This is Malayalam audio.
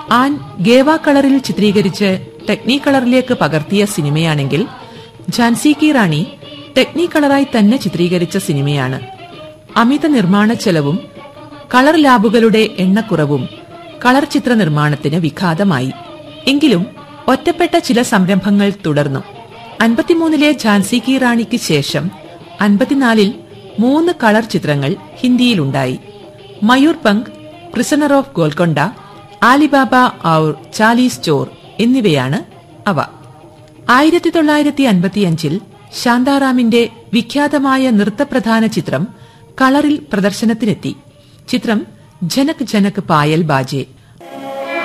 ആൻ ഗേവ കളറിൽ ചിത്രീകരിച്ച് ടെക്നി കളറിലേക്ക് പകർത്തിയ സിനിമയാണെങ്കിൽ ഝാൻസി കി റാണി ടെക്നി കളറായി തന്നെ ചിത്രീകരിച്ച സിനിമയാണ് അമിത നിർമ്മാണ ചെലവും കളർ ലാബുകളുടെ എണ്ണക്കുറവും കളർ ചിത്ര നിർമ്മാണത്തിന് വിഘാതമായി എങ്കിലും ഒറ്റപ്പെട്ട ചില സംരംഭങ്ങൾ തുടർന്നു അൻപത്തിമൂന്നിലെ ഝാൻസി കി റാണിക്ക് ശേഷം അൻപത്തിനാലിൽ മൂന്ന് കളർ ചിത്രങ്ങൾ ഹിന്ദിയിലുണ്ടായി മയൂർ പങ്ക് പ്രിസണർ ഓഫ് ഗോൽക്കൊണ്ട ആലിബാബ ഔർ ചാലീസ് ചോർ എന്നിവയാണ് അവ ആയിരത്തി തൊള്ളായിരത്തി അൻപത്തിയഞ്ചിൽ ശാന്താറാമിന്റെ വിഖ്യാതമായ നൃത്തപ്രധാന ചിത്രം കളറിൽ പ്രദർശനത്തിനെത്തി ചിത്രം ജനക് ജനക് പായൽ ബാജെ